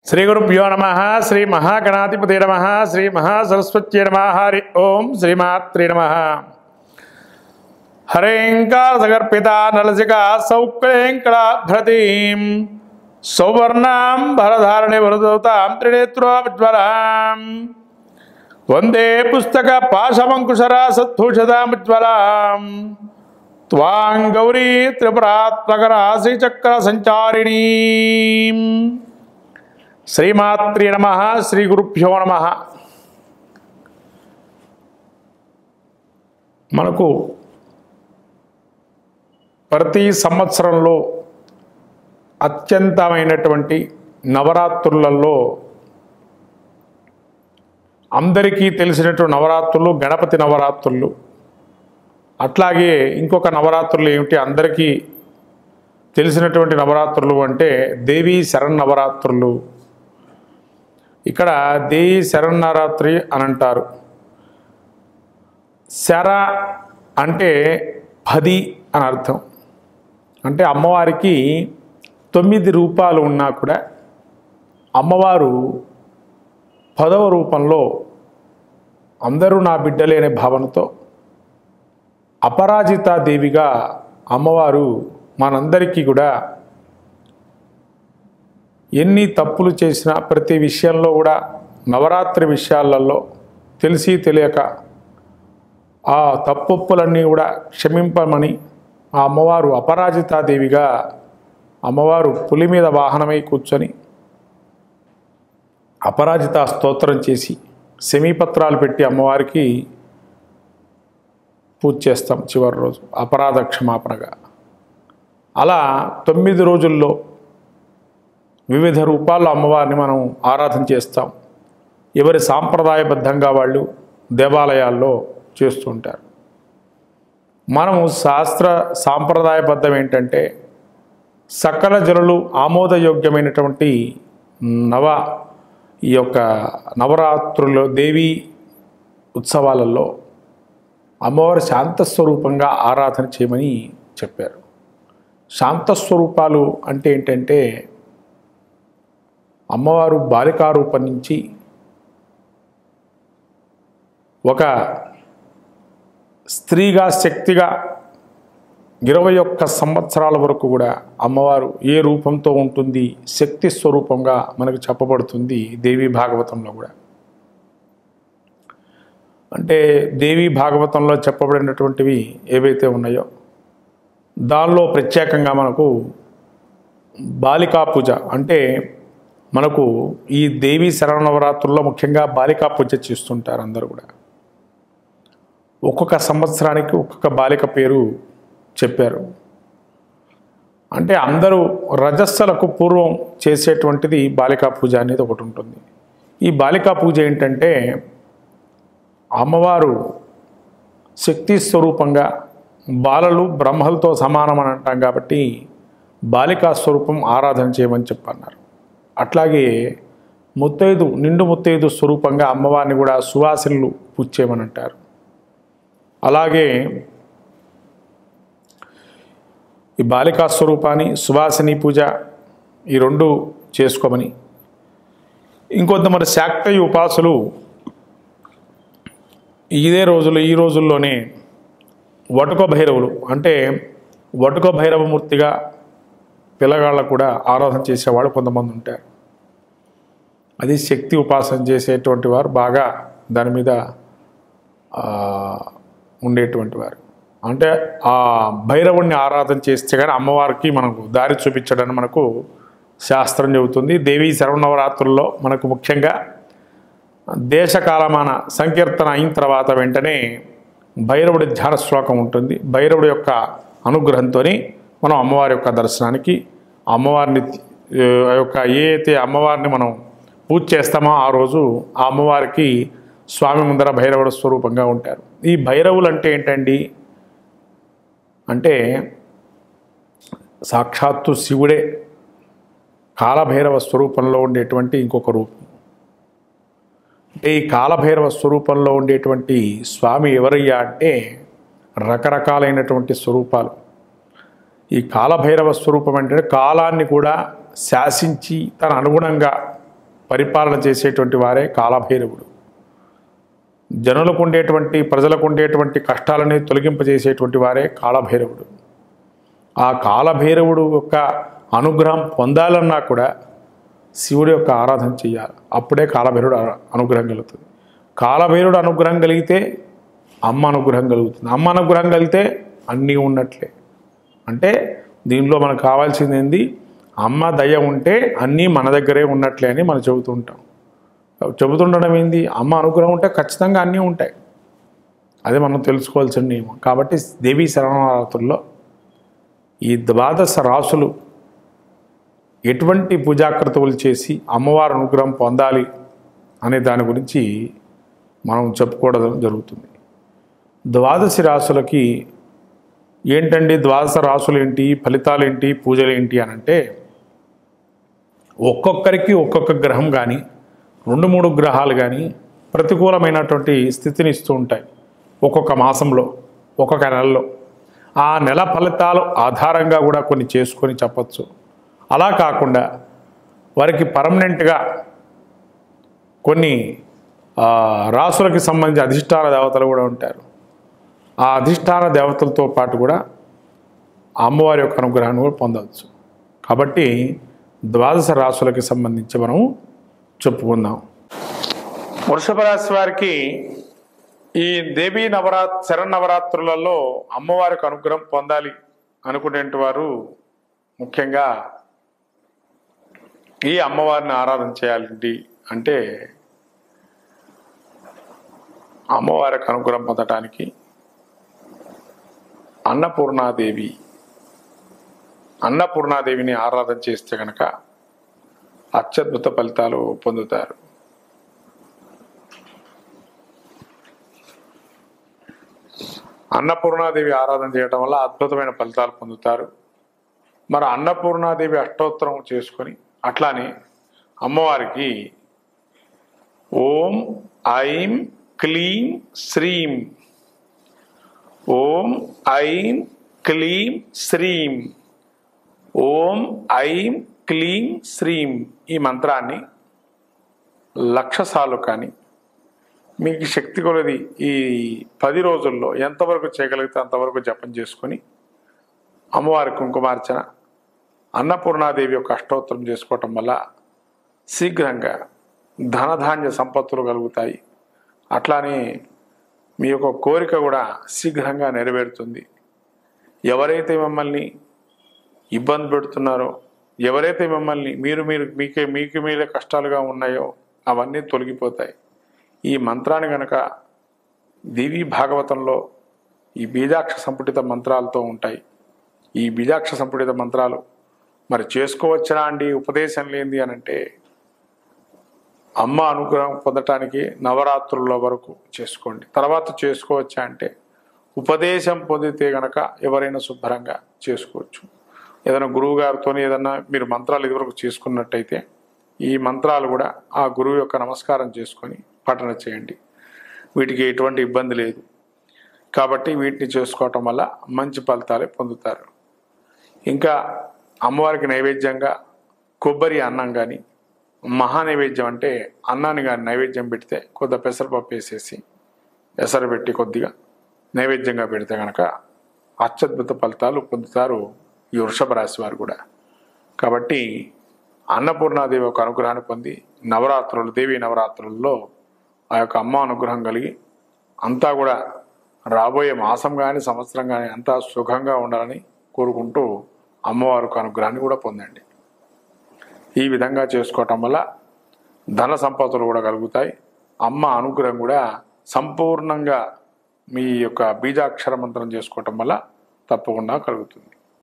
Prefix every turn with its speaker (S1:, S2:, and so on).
S1: శ్రీ గురుభ్యో నమ శ్రీ మహాగణాధిపతి నమ శ్రీ మహాసరస్వత్యై నమ హరి ఓం శ్రీమాత్రే నమ హరేంకారసగర్పిత నలసిక సౌక్లేంకడాభ్రతీం సౌవర్ణాం భరధారణి వరదౌతాం త్రినేత్రోజ్వలాం వందే పుస్తక పాశమంకుశరా సద్భూషదాముజ్వలాం త్వాం గౌరీ త్రిపురాత్మకరా శ్రీచక్ర సంచారిణీ శ్రీమాత్రి నమ శ్రీ గురుభ్యో నమ మనకు ప్రతి సంవత్సరంలో అత్యంతమైనటువంటి నవరాత్రులలో అందరికీ తెలిసినటువంటి నవరాత్రులు గణపతి నవరాత్రులు అట్లాగే ఇంకొక నవరాత్రులు ఏమిటి అందరికీ తెలిసినటువంటి నవరాత్రులు అంటే దేవీ శరన్నవరాత్రులు ఇక్కడ దేవి శరన్నవరాత్రి అని అంటారు శర అంటే పది అని అర్థం అంటే అమ్మవారికి తొమ్మిది రూపాలు ఉన్నా కూడా అమ్మవారు పదవ రూపంలో అందరూ నా బిడ్డలే అనే భావనతో అపరాజితాదేవిగా అమ్మవారు మనందరికీ కూడా ఎన్ని తప్పులు చేసినా ప్రతి విషయంలో కూడా నవరాత్రి విషయాలలో తెలిసి తెలియక ఆ తప్పులన్నీ కూడా క్షమింపమని ఆ అమ్మవారు అపరాజితాదేవిగా అమ్మవారు పులి మీద వాహనమై కూర్చొని అపరాజిత స్తోత్రం చేసి సెమీపత్రాలు పెట్టి అమ్మవారికి పూజ చేస్తాం చివరి రోజు అపరాధ క్షమాపణగా అలా తొమ్మిది రోజుల్లో వివిధ రూపాల్లో అమ్మవారిని మనం ఆరాధన చేస్తాం ఎవరి సాంప్రదాయబద్ధంగా వాళ్ళు దేవాలయాల్లో చేస్తుంటారు మనము శాస్త్ర సాంప్రదాయబద్ధం ఏంటంటే సకల జనులు ఆమోదయోగ్యమైనటువంటి నవ ఈ యొక్క నవరాత్రుల్లో దేవీ ఉత్సవాలలో అమ్మవారి శాంతస్వరూపంగా ఆరాధన చేయమని చెప్పారు శాంతస్వరూపాలు అంటే ఏంటంటే అమ్మవారు బాలికారూపం నుంచి ఒక స్త్రీగా శక్తిగా ఇరవై ఒక్క సంవత్సరాల వరకు కూడా అమ్మవారు ఏ రూపంతో ఉంటుంది శక్తి స్వరూపంగా మనకు చెప్పబడుతుంది దేవి భాగవతంలో కూడా అంటే దేవి భాగవతంలో చెప్పబడినటువంటివి ఏవైతే ఉన్నాయో దానిలో ప్రత్యేకంగా మనకు బాలికా పూజ అంటే మనకు ఈ దేవి శరణవరాత్రుల్లో ముఖ్యంగా బాలికా పూజ చేస్తుంటారు అందరూ కూడా ఒక్కొక్క సంవత్సరానికి ఒక్కొక్క బాలిక పేరు చెప్పారు అంటే అందరూ రజస్సులకు పూర్వం చేసేటువంటిది బాలికా పూజ అనేది ఒకటి ఉంటుంది ఈ బాలికా పూజ ఏంటంటే అమ్మవారు శక్తి స్వరూపంగా బాలలు బ్రహ్మలతో సమానం అని అంటాం కాబట్టి బాలికా స్వరూపం ఆరాధన చేయమని చెప్పన్నారు అట్లాగే ముత్తైదు నిండు ముత్తైదు స్వరూపంగా అమ్మవారిని కూడా సువాసనలు పూజ చేయమని అంటారు అలాగే ఈ బాలికా స్వరూపాన్ని సువాసిని పూజ ఈ రెండు చేసుకోమని ఇంకొంతమంది శాక్తయ్య ఉపాసులు ఇదే రోజులు ఈ రోజుల్లోనే వటుక భైరవులు అంటే వటుక భైరవమూర్తిగా పిల్లగాళ్ళకు కూడా ఆరాధన చేసేవాళ్ళు కొంతమంది ఉంటారు అది శక్తి ఉపాసన చేసేటువంటి వారు బాగా దాని మీద ఆ, ఉండేటువంటి వారు అంటే ఆ భైరవుణ్ణి ఆరాధన చేస్తే కానీ అమ్మవారికి మనకు దారి చూపించడానికి మనకు శాస్త్రం చెబుతుంది దేవీ శరవనవరాత్రుల్లో మనకు ముఖ్యంగా దేశకాలమాన సంకీర్తన అయిన తర్వాత వెంటనే భైరవుడి ధ్యాన శ్లోకం ఉంటుంది భైరవుడి యొక్క అనుగ్రహంతో మనం అమ్మవారి యొక్క దర్శనానికి అమ్మవారిని ఆ యొక్క ఏ అయితే అమ్మవారిని మనం పూజ చేస్తామో ఆ రోజు ఆ అమ్మవారికి స్వామి ముందర భైరవుడు స్వరూపంగా ఉంటారు ఈ భైరవులు అంటే ఏంటండి అంటే సాక్షాత్తు శివుడే కాలభైరవ స్వరూపంలో ఉండేటువంటి ఇంకొక రూపం అంటే ఈ కాలభైరవ స్వరూపంలో ఉండేటువంటి స్వామి ఎవరయ్యా అంటే రకరకాలైనటువంటి స్వరూపాలు ఈ కాలభైరవ స్వరూపం అంటే కాలాన్ని కూడా శాసించి తన అనుగుణంగా పరిపాలన చేసేటువంటి వారే కాలభైరవుడు జనులకు ఉండేటువంటి ప్రజలకు ఉండేటువంటి కష్టాలని తొలగింపజేసేటువంటి వారే కాలభైరవుడు ఆ కాలభైరవుడు యొక్క అనుగ్రహం పొందాలన్నా కూడా శివుడి యొక్క ఆరాధన చేయాలి అప్పుడే కాలభైరుడు అ- అనుగ్రహం కలుగుతుంది కాలభైరుడు అనుగ్రహం కలిగితే అమ్మ అనుగ్రహం కలుగుతుంది అమ్మ అనుగ్రహం కలిగితే అన్నీ ఉన్నట్లే అంటే దీనిలో మనకు కావాల్సింది ఏంది అమ్మ దయ ఉంటే అన్నీ మన దగ్గరే ఉన్నట్లే అని మనం చెబుతూ ఉంటాం చెబుతుండడం ఏంది అమ్మ అనుగ్రహం ఉంటే ఖచ్చితంగా అన్నీ ఉంటాయి అదే మనం తెలుసుకోవాల్సిన నియమం కాబట్టి దేవీ శరణారాతుల్లో ఈ ద్వాదశ రాసులు ఎటువంటి పూజాకృతులు చేసి అమ్మవారి అనుగ్రహం పొందాలి అనే దాని గురించి మనం చెప్పుకోవడం జరుగుతుంది ద్వాదశి రాసులకి ఏంటండి ద్వాదశ రాసులు ఏంటి ఫలితాలు ఏంటి పూజలు ఏంటి అని అంటే ఒక్కొక్కరికి ఒక్కొక్క గ్రహం కానీ రెండు మూడు గ్రహాలు కానీ ప్రతికూలమైనటువంటి స్థితిని ఇస్తూ ఉంటాయి ఒక్కొక్క మాసంలో ఒక్కొక్క నెలలో ఆ నెల ఫలితాలు ఆధారంగా కూడా కొన్ని చేసుకొని చెప్పచ్చు అలా కాకుండా వారికి పర్మనెంట్గా కొన్ని ఆ, రాసులకి సంబంధించి అధిష్టాన దేవతలు కూడా ఉంటారు ఆ అధిష్టాన దేవతలతో పాటు కూడా ఆ అమ్మవారి యొక్క అనుగ్రహాన్ని కూడా పొందవచ్చు కాబట్టి ద్వాదశ రాసులకి సంబంధించి మనం చెప్పుకుందాం వృషభ రాశి వారికి ఈ దేవీ నవరాత్ శరన్నవరాత్రులలో అమ్మవారికి అనుగ్రహం పొందాలి అనుకునే వారు ముఖ్యంగా ఈ అమ్మవారిని ఆరాధన చేయాలండి అంటే అమ్మవారికి అనుగ్రహం పొందటానికి అన్నపూర్ణాదేవి అన్నపూర్ణాదేవిని ఆరాధన చేస్తే కనుక అత్యద్భుత ఫలితాలు పొందుతారు అన్నపూర్ణాదేవి ఆరాధన చేయడం వల్ల అద్భుతమైన ఫలితాలు పొందుతారు మరి అన్నపూర్ణాదేవి అష్టోత్తరం చేసుకొని అట్లానే అమ్మవారికి ఓం ఐం క్లీం శ్రీం ఓం ఐం క్లీం శ్రీం ఓం ఐం క్లీం శ్రీం ఈ మంత్రాన్ని లక్ష సార్లు కానీ మీకు శక్తి కొలది ఈ పది రోజుల్లో ఎంతవరకు చేయగలిగితే అంతవరకు జపం చేసుకొని అమ్మవారి కుంకుమార్చన అన్నపూర్ణాదేవి యొక్క అష్టోత్తరం చేసుకోవటం వల్ల శీఘ్రంగా ధనధాన్య సంపత్తులు కలుగుతాయి అట్లానే మీ యొక్క కోరిక కూడా శీఘ్రంగా నెరవేరుతుంది ఎవరైతే మిమ్మల్ని ఇబ్బంది పెడుతున్నారో ఎవరైతే మిమ్మల్ని మీరు మీరు మీకే మీకు మీరే కష్టాలుగా ఉన్నాయో అవన్నీ తొలగిపోతాయి ఈ మంత్రాన్ని గనక దేవీ భాగవతంలో ఈ బీజాక్ష సంపుటిత మంత్రాలతో ఉంటాయి ఈ బీజాక్ష సంపుటిత మంత్రాలు మరి చేసుకోవచ్చనా అండి ఉపదేశం లేనిది అని అంటే అమ్మ అనుగ్రహం పొందటానికి నవరాత్రుల వరకు చేసుకోండి తర్వాత చేసుకోవచ్చా అంటే ఉపదేశం పొందితే గనక ఎవరైనా శుభ్రంగా చేసుకోవచ్చు ఏదైనా గురువు గారితో ఏదైనా మీరు మంత్రాలు ఇదివరకు చేసుకున్నట్టయితే ఈ మంత్రాలు కూడా ఆ గురువు యొక్క నమస్కారం చేసుకొని పఠన చేయండి వీటికి ఎటువంటి ఇబ్బంది లేదు కాబట్టి వీటిని చేసుకోవటం వల్ల మంచి ఫలితాలే పొందుతారు ఇంకా అమ్మవారికి నైవేద్యంగా కొబ్బరి అన్నం కానీ మహా నైవేద్యం అంటే అన్నాన్ని కానీ నైవేద్యం పెడితే కొద్ది పెసరపప్పు వేసేసి ఎసరు పెట్టి కొద్దిగా నైవేద్యంగా పెడితే కనుక అత్యద్భుత ఫలితాలు పొందుతారు ఈ వృషభ రాశి వారు కూడా కాబట్టి అన్నపూర్ణాదేవి యొక్క అనుగ్రహాన్ని పొంది నవరాత్రులు దేవి నవరాత్రుల్లో ఆ యొక్క అమ్మ అనుగ్రహం కలిగి అంతా కూడా రాబోయే మాసం కానీ సంవత్సరం కానీ అంతా సుఖంగా ఉండాలని కోరుకుంటూ అమ్మవారికి అనుగ్రహాన్ని కూడా పొందండి ఈ విధంగా చేసుకోవటం వల్ల ధన సంపదలు కూడా కలుగుతాయి అమ్మ అనుగ్రహం కూడా సంపూర్ణంగా మీ యొక్క బీజాక్షర మంత్రం చేసుకోవటం వల్ల తప్పకుండా కలుగుతుంది